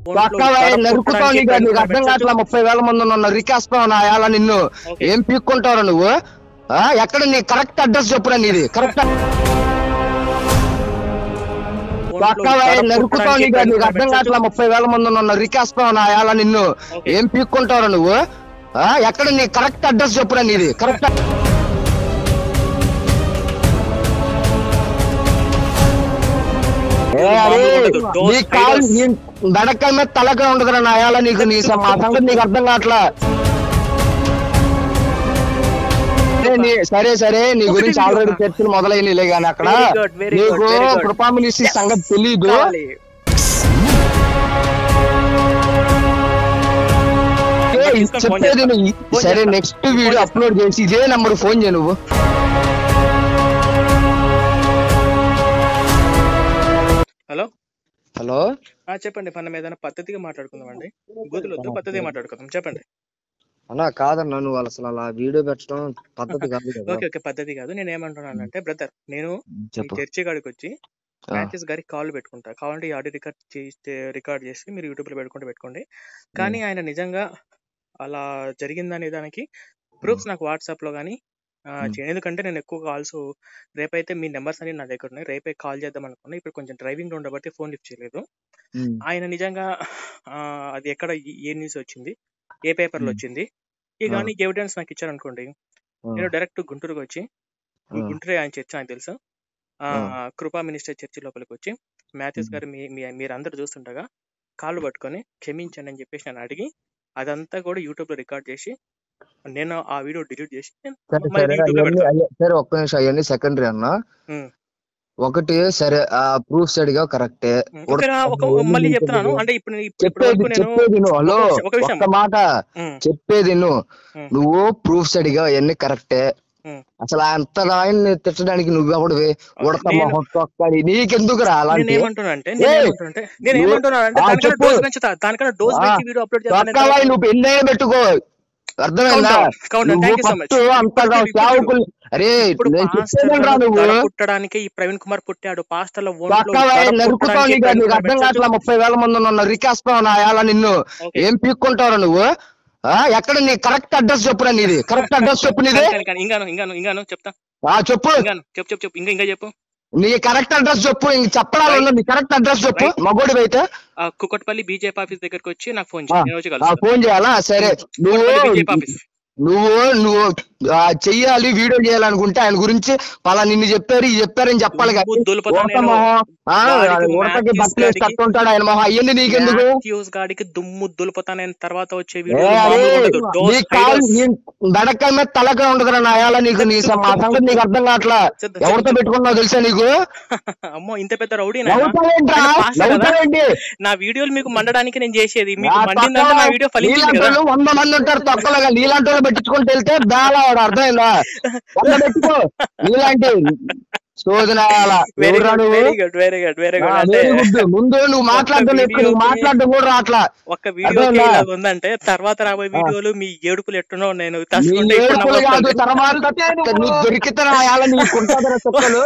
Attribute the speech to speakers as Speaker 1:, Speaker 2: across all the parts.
Speaker 1: పక్కవే నరుకుతావు నీకు నీకు అర్థం కావట్లా ముప్పై వేల మంది ఉన్న రికాస్తావు నా యాల నిన్ను
Speaker 2: ఓకే.
Speaker 1: ఏం పీక్కుంటావు నువ్వు ఆ, ఎక్కడ నీ కరెక్ట్ అడ్రస్ చెప్పురా నీది కరెక్ట్ పక్కవే నరుకుతావు నీకు నీకు అర్థం కావట్లా ముప్పై వేల మంది ఉన్న రికాస్తావు నా యాల నిన్ను
Speaker 2: ఓకే.
Speaker 1: ఏం పీక్కుంటావు నువ్వు ఆ, ఎక్కడ నీ కరెక్ట్ అడ్రస్ చెప్పురా నీది కరెక్ట్ ఏ, అరే, నీ కాలు నీ నడక మీద తలక ఉండదురా నా యాల నీకు నీ స- మా సంగతి నీకు అర్థం కావట్లా సరే, నీ- సరే సరే నీ గురించి ఆల్రెడీ చర్చలు మొదలైనలే కానీ అక్కడ
Speaker 2: Very good, very good,
Speaker 1: నీకు
Speaker 2: very good.
Speaker 1: కృపామినిసి సంగతి తెలీదు ఏ,
Speaker 2: తీసుకొని ఫోన్
Speaker 1: చెప్పేది
Speaker 2: చేస్తా.
Speaker 1: నువ్వు.
Speaker 2: ఫోన్
Speaker 1: సరే
Speaker 2: చేస్తా.
Speaker 1: నెక్స్ట్ వీడియో అప్లోడ్ చేసి ఇదే నంబర్ ఫోన్ చేయ నువ్వు
Speaker 2: హలో
Speaker 1: హలో
Speaker 2: ఆ, చెప్పండి మనం ఏదైనా పద్ధతిగా మాట్లాడుకుందాం అండి గూతులొద్దు పద్ధతిగా మాట్లాడుకుందాం చెప్పండి
Speaker 1: అన్నా కాదన్నా నువ్వు అసలు అలా వీడియో పెట్టడం పద్ధతి కాదు కదా
Speaker 2: ఓకే ఓకే పద్ధతి కాదు నేను ఏమంటున్నానంటే బ్రదర్ నేను మీ
Speaker 1: చెప్పు
Speaker 2: చర్చి కాడికి వచ్చి
Speaker 1: ఆ,
Speaker 2: మ్యాచెస్ గారికి కాల్ పెట్టుకుంటా కావాలంటే ఈ ఆడియో రికార్డ్ చేస్తే రికార్డ్ చేసి మీరు యూట్యూబ్ లో పెట్టుకుంటే పెట్టుకోండి కానీ ఆయన నిజంగా అలా జరిగిందనే దానికి ప్రూఫ్స్ నాకు వాట్సాప్ లో కానీ
Speaker 1: Hmm.
Speaker 2: ఎందుకంటే నేను ఎక్కువ కాల్స్ రేపైతే మీ నెంబర్స్ అన్ని నా దగ్గర ఉన్నాయి రేపే కాల్ చేద్దాం అనుకున్నా ఇప్పుడు కొంచెం డ్రైవింగ్ లో ఉండబట్టి ఫోన్ లిఫ్ట్ చేయలేదు
Speaker 1: ఉమ్,
Speaker 2: ఆయన నిజంగా ఆ, అది ఎక్కడ ఈ- ఏ న్యూస్ వచ్చింది ఏ పేపర్ లో
Speaker 1: Hmm.
Speaker 2: వచ్చింది ఈ
Speaker 1: Ah.
Speaker 2: కానీ ఎవిడెన్స్ నాకు ఇచ్చారనుకోండి
Speaker 1: ఆ,
Speaker 2: నేను డైరెక్ట్ గుంటూరుకి వచ్చి
Speaker 1: ఆ,
Speaker 2: గుంటూరు ఆయన చర్చ్ నాకు తెలుసు ఆ,
Speaker 1: ఆ.
Speaker 2: కృపా మినిస్టర్ చర్చి లోపలికి వచ్చి మ్యాథ్యూస్
Speaker 1: మ్మ్.
Speaker 2: గారు మీ మీ- మీరందరూ చూస్తుండగా కాళ్ళు పట్టుకొని క్షమించండి అని చెప్పేసి నేను అడిగి అదంతా కూడా యూట్యూబ్ లో రికార్డ్ చేసి నేను ఆ వీడియో డిలీట్ చేసి నేను
Speaker 1: సరే
Speaker 2: మళ్ళీ
Speaker 1: సరే
Speaker 2: యూట్యూబ్ లో
Speaker 1: అవన్నీ-
Speaker 2: పెడతా
Speaker 1: అయ్య- సరే ఒక్క నిమిషం అవన్నీ సెకండరీ అన్న
Speaker 2: ఉమ్.
Speaker 1: ఒకటి సరే ఆ ప్రూఫ్స్ అడిగా కరెక్టే
Speaker 2: ఉమ్. ఓకే నా ఒక మళ్ళీ చెప్తున్నాను అంటే ఇప్పుడు నేను- ఇప్పుడు ఇప్పటి
Speaker 1: చెప్పేది
Speaker 2: వరకు నేను
Speaker 1: చెప్పేది నువ్వు హలో
Speaker 2: ఒక విషయం- ఒక విషయం.
Speaker 1: ఒక్క మాట
Speaker 2: ఉమ్,
Speaker 1: చెప్పేది నువ్వు
Speaker 2: ఉమ్,
Speaker 1: నువ్వు ప్రూఫ్స్ అడిగా అవన్నీ కరెక్టే
Speaker 2: ఉమ్.
Speaker 1: అసలు అంత ఆయన్ని తిట్టడానికి నువ్వెవడివి ఉడత
Speaker 2: నేను-
Speaker 1: మొహం తొక్కడి నీకెందుకు రా
Speaker 2: నేను
Speaker 1: అలాంటి
Speaker 2: ఏమంటున్నానంటే
Speaker 1: ఏయ్!
Speaker 2: నేను ఏమంటున్నానంటే నేను
Speaker 1: నువ్వు-
Speaker 2: ఏమంటున్నానంటే
Speaker 1: ఆ,
Speaker 2: దానికన్నా
Speaker 1: చెప్పు.
Speaker 2: డోస్ పెంచుతా దానికన్నా డోస్
Speaker 1: ఆ,
Speaker 2: పెంచి వీడియో అప్లోడ్
Speaker 1: తొక్కవా నువ్వు ఎన్నైనా పెట్టుకో అర్థమైందా నువ్వు
Speaker 2: thank you so much
Speaker 1: first అంతగా సేవకులు అరే
Speaker 2: ఇప్పుడు
Speaker 1: నేను చెప్పేది రా
Speaker 2: పాస్టర్లను
Speaker 1: నువ్వు
Speaker 2: దడ పుట్టడానికి ఈ ప్రవీణ్ కుమార్ పుట్టాడు పాస్టర్ల ఒంట్లో
Speaker 1: తొక్కవా
Speaker 2: దడ
Speaker 1: నరుకుతావు
Speaker 2: పుట్టడానికి
Speaker 1: నీకు
Speaker 2: ప్రవీణ్
Speaker 1: నీకు
Speaker 2: కుమార్
Speaker 1: అర్థం
Speaker 2: పెట్టొచ్చు.
Speaker 1: కావట్లా ముప్పై వేల మంది ఉన్న రికాస్తావు నా యాల నిన్ను
Speaker 2: ఓకే.
Speaker 1: ఏం పీక్కుంటావు నువ్వు ఆ ఎక్కడ నీ కరెక్ట్ అడ్రస్ చెప్పురా నీది కరెక్ట్ అడ్రస్ చెప్పు నీది
Speaker 2: కానీ- కానీ ఇంగాను ఇంగాను ఇంగాను చెప్తా
Speaker 1: ఆ చెప్పు
Speaker 2: ఇంగాను చెప్పు చెప్పు చెప్పు ఇంకా ఇంకా చెప్పు
Speaker 1: నీ కరెక్ట్ అడ్రస్ చెప్పు ఇంక చెప్పడాలి ఉండదు. నీ కరెక్ట్ అడ్రస్ చెప్పు
Speaker 2: Right.
Speaker 1: మగోడి అయితే
Speaker 2: ఆ కుక్కట్పల్లి బీజేపీ ఆఫీస్ దగ్గరకు వచ్చి నాకు ఫోన్
Speaker 1: ఆ,
Speaker 2: చేయి నేను వచ్చి
Speaker 1: ఆ,
Speaker 2: కలుస్తాను
Speaker 1: ఫోన్ చేయాలా సరే నువ్వు
Speaker 2: కుక్కట్పల్లి బీజేపీ ఆఫీస్
Speaker 1: నువ్వు నువ్వు ఆ, చెయ్యాలి వీడియో చేయాలనుకుంటే ఆయన గురించి పలా నిన్ను చెప్పారు ఇది చెప్పారని చెప్పాలి కానీ
Speaker 2: దుమ్ము దులుపుతా
Speaker 1: ఉడత
Speaker 2: నేను.
Speaker 1: మొహం ఆ,
Speaker 2: వాడికి
Speaker 1: ఉడతకి
Speaker 2: Matthews
Speaker 1: బట్టలు వేసి
Speaker 2: గాడికి-
Speaker 1: కట్టుంటాడు ఆయన మొహం అయ్యింది నీకెందుకు
Speaker 2: మాథ్యూస్ గాడికి దుమ్ము దులుపుతా నేను తర్వాత వచ్చే
Speaker 1: ఏ,
Speaker 2: వీడియో
Speaker 1: అరే,
Speaker 2: మామూలుగా ఉండదు
Speaker 1: నీ
Speaker 2: డోస్ హై
Speaker 1: కాలు
Speaker 2: డోస్.
Speaker 1: నీ నడక మీద తలక ఉండదురా నా యాల నీకు నీ స- మా సంగతి నీకు అర్థం కావట్లా
Speaker 2: చెప్తా,
Speaker 1: ఎవరితో
Speaker 2: చెప్తా.
Speaker 1: పెట్టుకున్నావు తెలుసా నీకు
Speaker 2: అమ్మో ఇంత పెద్ద రౌడీ
Speaker 1: నవ్వుతావేంట్రా నవ్వుతావేంటి
Speaker 2: నా వీడియోలు మీకు మండడానికి నేను చేసేది మీకు
Speaker 1: ఆ
Speaker 2: మండిందంటే నా వీడియో ఫలించింది
Speaker 1: నీలాంటి
Speaker 2: కదా
Speaker 1: వాళ్ళు వంద మంది ఉంటారు తొక్కలుగా నీలాంటి వాళ్ళు పెట్టించుకుంటూ వెళ్తే బేలా వాడు అర్థమైందా వంద పెట్టుకో నీలాంటి శోధన
Speaker 2: వెరీ
Speaker 1: ఎవరురా
Speaker 2: గుడ్
Speaker 1: నువ్వు
Speaker 2: very good very good very
Speaker 1: ఆ,
Speaker 2: గుడ్ అంటే
Speaker 1: very good. ముందు నువ్వు మాట్లాడడం ఎక్కువ నువ్వు
Speaker 2: వీడియోకి-
Speaker 1: మాట్లాడడం కూడా రాట్లా
Speaker 2: ఒక్క వీడియో
Speaker 1: అర్థమైందా?
Speaker 2: ఇలా ఉందంటే తర్వాత రాబోయే వీడియోలు మీ ఏడుపులు ఎట్టునో నేను
Speaker 1: నీ
Speaker 2: తలుచుకుంటే ఇప్పుడు
Speaker 1: ఏడుపులు
Speaker 2: నవ్వు
Speaker 1: కాదు
Speaker 2: వస్తుంది.
Speaker 1: తర్వాత నువ్వు దొరికితే రాయాల నీకు ఉంటుందిరా చెక్కలు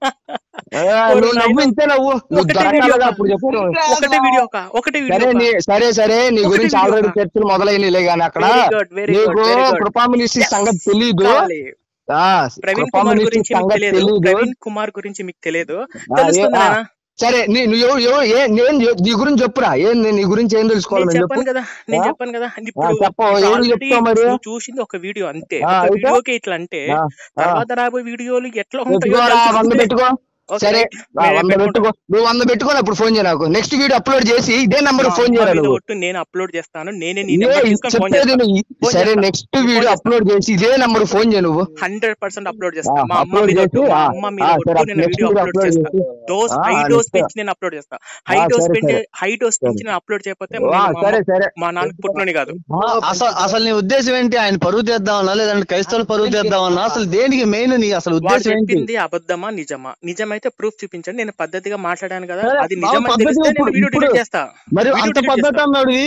Speaker 1: ఆ, నువ్వు నవ్వు ఇంతే నవ్వు నువ్వు
Speaker 2: ఒకటే
Speaker 1: దొరకాలి
Speaker 2: వీడియో
Speaker 1: కదా అప్పుడు చెప్పు
Speaker 2: ఒకటే వీడియో ఒక ఒకటే
Speaker 1: సరే
Speaker 2: వీడియో
Speaker 1: నీ సరే సరే నీ
Speaker 2: ఒకటి
Speaker 1: గురించి
Speaker 2: వీడియో
Speaker 1: ఆల్రెడీ
Speaker 2: ఒక.
Speaker 1: చర్చలు మొదలైనలే కానీ అక్కడ
Speaker 2: వెరీ గుడ్ వెరీ గుడ్
Speaker 1: నీకు
Speaker 2: వెరీ గుడ్
Speaker 1: కృపామినిసి సంగతి తెలీదు
Speaker 2: కావాలి
Speaker 1: ఆ,
Speaker 2: ప్రవీణ్ కుమార్
Speaker 1: కృపామినిసి
Speaker 2: గురించి మీకు
Speaker 1: సంగతి
Speaker 2: తెలియదు
Speaker 1: తెలీదు
Speaker 2: ప్రవీణ్ కుమార్ గురించి మీకు తెలియదు
Speaker 1: ఆ,
Speaker 2: తెలుస్తుంది
Speaker 1: ఏ- ఆ,
Speaker 2: నాన్న.
Speaker 1: సరే నీ నువ్వు ఎవరు- ఎవరు- ఏ నేను చెప్- నీ గురించి చెప్పురా ఏం నేను నీ గురించి ఏం తెలుసుకోవాలి
Speaker 2: నేను
Speaker 1: నేను చెప్పు
Speaker 2: చెప్పాను కదా నేను
Speaker 1: ఆ?
Speaker 2: చెప్పాను కదా
Speaker 1: ఆ,
Speaker 2: ఇప్పుడు
Speaker 1: చెప్పు
Speaker 2: ఇప్పుడు
Speaker 1: ఏం
Speaker 2: already
Speaker 1: చెప్తావు మరి
Speaker 2: నువ్వు చూసింది ఒక వీడియో అంతే
Speaker 1: ఆ,
Speaker 2: ఒక
Speaker 1: అయితే?
Speaker 2: వీడియోకి ఇట్లా అంటే
Speaker 1: ఆ, ఆ.
Speaker 2: తర్వాత రాబోయే వీడియోలు ఎట్లా ఉంటాయో
Speaker 1: పెట్టుకోరా వంద
Speaker 2: తెలుస్తుంది.
Speaker 1: పెట్టుకో
Speaker 2: ఓకే,
Speaker 1: సరే
Speaker 2: రైట్.
Speaker 1: ఆ,
Speaker 2: నేను
Speaker 1: వంద
Speaker 2: పెట్టుకుంటా.
Speaker 1: పెట్టుకో నువ్వు వంద పెట్టుకొని అప్పుడు ఫోన్ చేయ నాకు నెక్స్ట్ వీడియో అప్లోడ్ చేసి ఇదే నంబర్
Speaker 2: మా
Speaker 1: ఫోన్
Speaker 2: అమ్మ
Speaker 1: చేయరా
Speaker 2: మీద
Speaker 1: నువ్వు
Speaker 2: ఒట్టు నేను అప్లోడ్ చేస్తాను నేనే నీ
Speaker 1: ఏ,
Speaker 2: నెంబర్ తీసుకొని ఫోన్
Speaker 1: చెప్పేది
Speaker 2: చేస్తాను
Speaker 1: నువ్వు
Speaker 2: ఫోన్
Speaker 1: సరే
Speaker 2: చేస్తా.
Speaker 1: నెక్స్ట్
Speaker 2: ఫోన్
Speaker 1: వీడియో
Speaker 2: చేస్తా.
Speaker 1: అప్లోడ్ చేసి ఇదే నంబర్ ఫోన్ చేయ నువ్వు
Speaker 2: హండ్రెడ్ పర్సెంట్ అప్లోడ్
Speaker 1: ఆ,
Speaker 2: చేస్తా మా అమ్మ
Speaker 1: అప్లోడ్
Speaker 2: మీద ఒట్టు
Speaker 1: చేసి
Speaker 2: మా
Speaker 1: ఆ,
Speaker 2: అమ్మ మీద
Speaker 1: ఆ,
Speaker 2: ఒట్టు
Speaker 1: సరే
Speaker 2: నేను
Speaker 1: next
Speaker 2: video
Speaker 1: video
Speaker 2: upload
Speaker 1: upload
Speaker 2: చేస్తా
Speaker 1: చేసి
Speaker 2: డోస్
Speaker 1: ఆ,
Speaker 2: హై
Speaker 1: ఆ,
Speaker 2: డోస్
Speaker 1: నెక్స్ట్
Speaker 2: పెంచి నేను అప్లోడ్ చేస్తా హై
Speaker 1: ఆ,
Speaker 2: డోస్
Speaker 1: సరే
Speaker 2: పెంచి
Speaker 1: సరే
Speaker 2: హై డోస్
Speaker 1: సరే
Speaker 2: పెంచి నేను అప్లోడ్ చేయకపోతే
Speaker 1: ఆ,
Speaker 2: నేను మా అమ్మ
Speaker 1: సరే సరే
Speaker 2: మా నాన్నకి పుట్టినోని కాదు
Speaker 3: అసలు అసలు నీ ఉద్దేశం ఏంటి ఆయన పరువు తీద్దామన్నా లేదంటే క్రైస్తవులు పరువు తీద్దామన్నా అసలు దేనికి మెయిన్ నీ అసలు
Speaker 2: వాడు
Speaker 3: ఉద్దేశం ఏంటి
Speaker 2: చెప్పింది అబద్ధమా నిజమా నిజమైతే నిజమైతే ప్రూఫ్ చూపించండి నేను పద్ధతిగా మాట్లాడాను కదా
Speaker 3: సరే,
Speaker 2: అది
Speaker 3: బావ
Speaker 2: నిజమని
Speaker 3: పద్ధతిగా
Speaker 2: తెలిస్తే నేను
Speaker 3: ఇప్పుడు-
Speaker 2: వీడియో
Speaker 3: ఇప్పుడు-
Speaker 2: డిలీట్ చేస్తా
Speaker 3: మరి
Speaker 2: వీడియో
Speaker 3: అంత
Speaker 2: delete
Speaker 3: పద్ధతి
Speaker 2: చేస్తా.
Speaker 3: అన్నాడు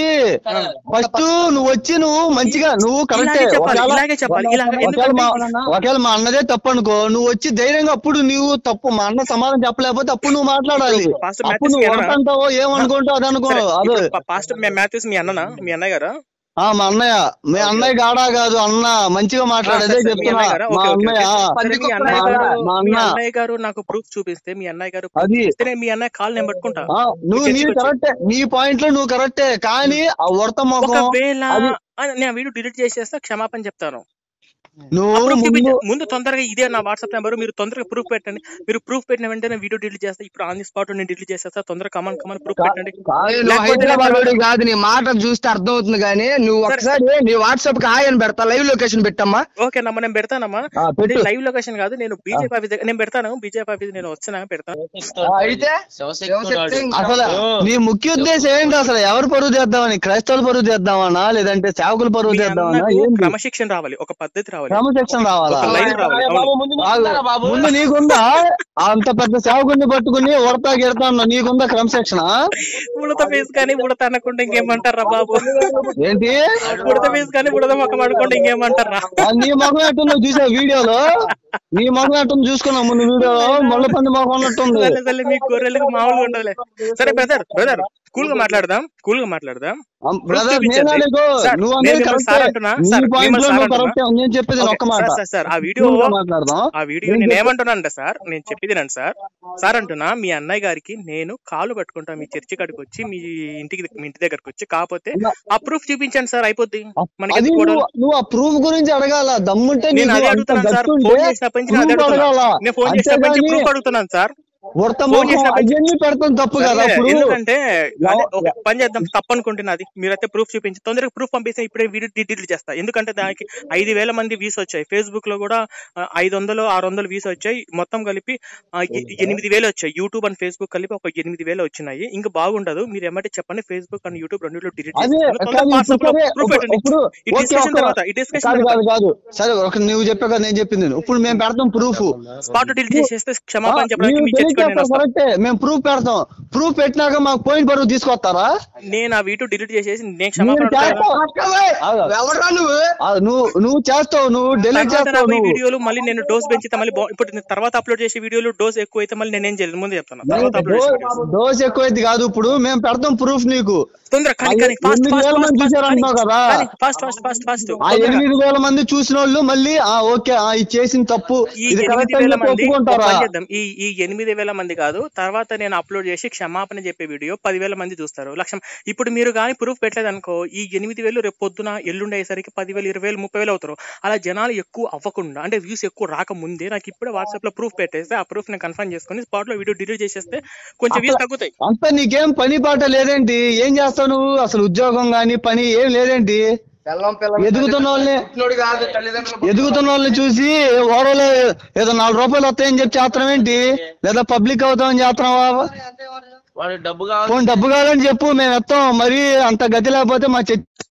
Speaker 3: ఫస్ట్ నువ్వు వచ్చి నువ్వు మంచిగా నువ్వు కరెక్టే
Speaker 2: ఇలాగే చెప్పాలి
Speaker 3: ఒకవేళ
Speaker 2: ఇలాగే చెప్పాలి ఇలాగ
Speaker 3: ఒకవేళ మా
Speaker 2: ఎందుకంటే
Speaker 3: ఒకవేళ మా అన్నదే తప్పు అనుకో నువ్వు వచ్చి ధైర్యంగా అప్పుడు నువ్వు తప్పు మా అన్న సమాధానం చెప్పలేకపోతే అప్పుడు నువ్వు మాట్లాడాలి
Speaker 2: పాస్టర్
Speaker 3: అప్పుడు
Speaker 2: మ్యాథ్యూస్
Speaker 3: నువ్వు
Speaker 2: మీ అన్ననా?
Speaker 3: వరకంటావో ఏమనుకుంటావు అది అనుకో
Speaker 2: సరే,
Speaker 3: అదే
Speaker 2: ఇప్పుడు పా- పాస్టర్ మే- మాథ్యూస్ మీ అన్ననా మీ అన్నయ్య గారా
Speaker 3: ఆ మా అన్నయ్య మీ అన్నయ్య గాడా కాదు అన్న మంచిగా మాట్లాడేదే
Speaker 2: సరే, సరే, మీ
Speaker 3: చెప్తున్నా
Speaker 2: అన్నయ్య గారా?
Speaker 3: మా
Speaker 2: ఓకే, ఓకే,
Speaker 3: అన్నయ్య
Speaker 2: ఓకే. సరే, మీ
Speaker 1: పందికొక్కు
Speaker 2: అన్నయ్య
Speaker 3: మా
Speaker 2: గారు
Speaker 3: అన్న- మా
Speaker 2: మీ
Speaker 3: అన్న.
Speaker 2: అన్నయ్య గారు నాకు ప్రూఫ్ చూపిస్తే మీ అన్నయ్య గారు proof
Speaker 3: అది
Speaker 2: చూపిస్తే నేను మీ అన్నయ్య కాల్ నేను పట్టుకుంటా
Speaker 3: ఆ, నువ్వు నీ
Speaker 2: చర్చికి వచ్చి.
Speaker 3: కరెక్టే నీ పాయింట్ లో నువ్వు కరెక్టే కానీ ఆ ఉడత ముఖం
Speaker 2: ఒకవేళ
Speaker 3: అది-
Speaker 2: ఆ, నేను వీడియో డిలీట్ చేసేస్తా క్షమాపణ చెప్తాను
Speaker 3: నువ్వు
Speaker 2: ప్రూఫ్
Speaker 3: ముందు
Speaker 2: చూపించ ముందు తొందరగా ఇదే నా వాట్సాప్ నెంబర్ మీరు తొందరగా ప్రూఫ్ పెట్టండి మీరు ప్రూఫ్ పెట్టిన వెంటనే వీడియో డిలీట్ చేస్తా ఇప్పుడు ఆన్ ది స్పాట్ నేను డిలీట్ చేసేస్తా తొందరగా కమన్ కమన్ ప్రూఫ్ పెట్టండి
Speaker 1: ఏ, నువ్వు
Speaker 2: లేకపోతే
Speaker 1: హైదరాబాద్
Speaker 2: నేను
Speaker 1: వాడివి కాదు నీ మాట చూస్తే అర్థం అవుతుంది కానీ నువ్వు
Speaker 2: సరే.
Speaker 1: ఒకసారి నీ వాట్సాప్ కి హాయ్ అని పెడతా లైవ్ లొకేషన్ పెట్టమ్మా
Speaker 2: ఓకే నమ్మ నేను పెడతానమ్మా
Speaker 3: ఆ, పెట్టు
Speaker 2: లైవ్ లొకేషన్ కాదు నేను బీజేపీ ఆఫీస్ దగ్గర నేను పెడతాను బీజేపీ ఆఫీస్ నేను వచ్చినా పెడతాను
Speaker 1: ఆ, అయితే శివశక్తి ఇంకా
Speaker 3: అసలు నీ ముఖ్య ఉద్దేశం ఏంటి అసలు ఎవరు పరువు చేద్దామని క్రైస్తవులు పరువు చేద్దామనా లేదంటే సేవకులు పరువు
Speaker 2: మీ
Speaker 3: చేద్దామనా
Speaker 2: అన్నకు
Speaker 3: ఏంటి
Speaker 2: క్రమశిక్షణ రావాలి ఒక పద్ధతి రావాలి
Speaker 3: క్రమశిక్షణ రావాలా
Speaker 2: ఒక లైన్ రావాలి అవును.
Speaker 3: ఆగు. ముందు నీకుందా అంత పెద్ద సేవకుడిని పట్టుకుని ఉడతా గిడతా అన్నావు. నీకుందా క్రమశిక్షణ
Speaker 2: ఉడత ఫేస్ కానీ ఉడత అనకుండా ఇంకేమంటారా బాబు
Speaker 3: ఏంటి
Speaker 2: ఉడత ఫేస్ కానీ ఉడత మొక్క అనుకుంటే ఇంకేమంటారా
Speaker 3: ఆ, నీ మొఖం ఎట్టున్నావు చూసా వీడియోలో నీ మొఖం ఎట్టుంది చూసుకున్నావు ముందు వీడియోలో ముళ్ళ పంది మొఖం ఉన్నట్టుంది
Speaker 2: సరే సరే మీ గొర్రెలకు మామూలుగా ఉండదులే సరే బ్రదర్ బ్రదర్ కూల్ గా మాట్లాడదాం కూల్ గా మాట్లాడదాం
Speaker 3: బ్రదర్
Speaker 2: చూపించండి.
Speaker 3: నేను అనుకో
Speaker 2: సార్,
Speaker 3: నువ్వు
Speaker 2: నేను
Speaker 3: అనేది
Speaker 2: మిమ్మల్ని సార్
Speaker 3: కరెక్టే
Speaker 2: అంటున్నా.
Speaker 3: నీ
Speaker 2: సార్,
Speaker 3: పాయింట్
Speaker 2: మిమ్మల్ని
Speaker 3: లో
Speaker 2: సార్
Speaker 3: నువ్వు
Speaker 2: అంటున్నా.
Speaker 3: కరెక్టే నేను చెప్పేది
Speaker 2: ఓకే,
Speaker 3: ఒక్క మాట
Speaker 2: సార్, సార్, సార్, ఆ వీడియో
Speaker 3: Cool గా మాట్లాడదాం
Speaker 2: ఆ వీడియో నేను ఏమంటున్నానంటే సార్ నేను చెప్పేది రండి సార్ సార్ అంటున్నా మీ అన్నయ్య గారికి నేను కాలు పట్టుకుంటా మీ చర్చి కాడికి వచ్చి మీ ఇంటికి మీ ఇంటి దగ్గరకు వచ్చి కాకపోతే ఆ ప్రూఫ్ చూపించండి సార్ అయిపోద్ది మనకి
Speaker 3: అది
Speaker 2: ఎందుకు
Speaker 3: నువ్వు
Speaker 2: గొడవలు?
Speaker 3: నువ్వు ఆ ప్రూఫ్ గురించి అడగాల దమ్ముంటే
Speaker 2: నేను
Speaker 3: నీకు
Speaker 2: అదే
Speaker 3: అంత
Speaker 2: అడుగుతున్నాను సార్
Speaker 3: గట్టుంటే
Speaker 2: ఫోన్ చేసినప్పటి నుంచి నేను అదే
Speaker 3: proof
Speaker 2: అడుగుతున్నా
Speaker 3: అడగాల
Speaker 2: నేను ఫోన్ చేసినప్పటి నుంచి
Speaker 3: అంతేగాని
Speaker 2: ప్రూఫ్ అడుగుతున్నాను సార్
Speaker 3: ఉడత
Speaker 2: ఫోన్
Speaker 3: ముఖం
Speaker 2: చేసినప్పటి
Speaker 3: అవన్నీ పెడతాం తప్పు కదా
Speaker 2: సర్లే,
Speaker 3: అప్పుడు
Speaker 2: ఎందుకంటే అదే
Speaker 3: ఎవ-
Speaker 2: ఒక పని చేద్దాం తప్పు అనుకుంటున్నది మీరైతే ప్రూఫ్ చూపించి తొందరగా ప్రూఫ్ పంపిస్తే ఇప్పుడే వీడియో డిలీట్ చేస్తా ఎందుకంటే దానికి ఐదు వేల మంది వ్యూస్ వచ్చాయి ఫేస్బుక్ లో కూడా ఆ, ఐదు వందలు ఆరు వందలు వ్యూస్ వచ్చాయి మొత్తం కలిపి ఆ, ఎ- ఎనిమిది వేలు వచ్చాయి యూట్యూబ్ అండ్ ఫేస్బుక్ కలిపి ఒక ఎనిమిది వేలు వచ్చినాయి ఇంకా బాగుండదు మీరు ఏమంటే చెప్పండి ఫేస్బుక్ అండ్ యూట్యూబ్ రెండులో డిలీట్
Speaker 3: అదే
Speaker 2: చేసి
Speaker 3: కానీ ఇప్పుడు సరే,
Speaker 2: ప్రూఫ్ పెట్టండి
Speaker 3: ఇప్పుడు
Speaker 2: ఈ
Speaker 3: ఓకే
Speaker 2: డిస్కషన్
Speaker 3: ఒక్క-
Speaker 2: తర్వాత ఈ డిస్కషన్
Speaker 3: కాదు
Speaker 2: తర్వాత
Speaker 3: కాదు కాదు సరే ఒక నువ్వు చెప్పావు కదా నేను చెప్పింది విను. ఇప్పుడు మేము పెడతాం ప్రూఫ్
Speaker 2: స్పాట్ డిలీట్ చేసేస్తే క్షమాపణ చెప్పడానికి మీ చర్చికి నేను వస్తాను
Speaker 3: కరెక్టే మేము ప్రూఫ్ పెడతాం ప్రూఫ్ పెట్టినాక మాకు పోయిన పరువు తీసుకొస్తారా
Speaker 2: నేను ఆ వీడియో డిలీట్ చేసేసి నేను క్షమాపణ
Speaker 3: మీరు
Speaker 2: అడుగుతాను.
Speaker 3: చేస్తావు. ఆగు.
Speaker 1: ఎవడరా నువ్వు
Speaker 3: ఆ, నువ్వు నువ్వు చేస్తావు నువ్వు డెలీట్
Speaker 2: తర్వాత
Speaker 3: చేస్తావు
Speaker 2: నాకు ఈ
Speaker 3: నువ్వు
Speaker 2: వీడియోలు మళ్ళీ నేను డోస్ పెంచితే మళ్ళీ బా- ఇప్పుడు నేను తర్వాత అప్లోడ్ చేసే వీడియోలు డోస్ ఎక్కువ అయితే మళ్ళీ నేనేం చేయలేదు ముందు చెప్తాను తర్వాత అప్లోడ్ చేసే వీడియోస్
Speaker 3: డోస్ ఎక్కువైంది కాదు ఇప్పుడు మేము పెడతాం ప్రూఫ్ నీకు
Speaker 2: తొందర కానీ
Speaker 3: అది
Speaker 2: కానీ ఫాస్ట్
Speaker 3: ఎనిమిది వేల మంది చూశారంటున్నావు కదా.
Speaker 2: ఫాస్ట్ ఫాస్ట్ ఫాస్ట్ ఫాస్ట్
Speaker 3: ఆ ఎనిమిది వేల మంది చూసిన వాళ్ళు మళ్ళీ ఆ ఓకే ఆ ఇది చేసిన తప్పు
Speaker 2: ఈ
Speaker 3: ఇది
Speaker 2: ఎనిమిది
Speaker 3: కరెక్ట్
Speaker 2: వేల
Speaker 3: అని
Speaker 2: మంది
Speaker 3: ఒప్పుకుంటారా
Speaker 2: ఒక పని చేద్దాం. ఈ ఈ ఎనిమిది వేల మంది కాదు తర్వాత నేను అప్లోడ్ చేసి క్షమాపణ చెప్పే వీడియో పదివేల మంది చూస్తారు లక్షం ఇప్పుడు మీరు కానీ ప్రూఫ్ పెట్టలేదు అనుకో ఈ ఎనిమిది వేలు రేపు పొద్దున ఎల్లుండి అయ్యేసరికి పదివేలు ఇరవై వేలు ముప్పై వేలు అవుతారు అలా జనాలు ఎక్కువ అవ్వకుండా అంటే వ్యూస్ ఎక్కువ రాకముందే నాకు ఇప్పుడే వాట్సాప్ లో ప్రూఫ్ పెట్టేస్తే ఆ ప్రూఫ్ నేను కన్ఫర్మ్ చేసుకుని స్పాట్ లో వీడియో డిలీట్ చేసేస్తే కొంచెం వ్యూస్ తగ్గుతాయి
Speaker 3: అంత నీకేం పని పాట లేదేంటి ఏం చేస్తావు నువ్వు అసలు ఉద్యోగం గాని పని ఏం లేదేంటి
Speaker 1: పిల్లం పిల్లం
Speaker 3: ఎదుగుతున్న వాళ్ళని
Speaker 1: పుట్టినోడు కాదు తల్లిదండ్రులు
Speaker 3: ఎదుగుతున్న వాళ్ళని చూసి ఓడలే ఏదో నాలుగు రూపాయలు వస్తాయని చెప్పి చేస్తాం ఏంటి లేదా పబ్లిక్ అవుతామని చేస్తున్నావా
Speaker 4: వాడు డబ్బు కావాలి
Speaker 3: పోనీ డబ్బు కావాలని చెప్పు మేము ఎత్తాం మరి అంత గతి లేకపోతే మా చర్చ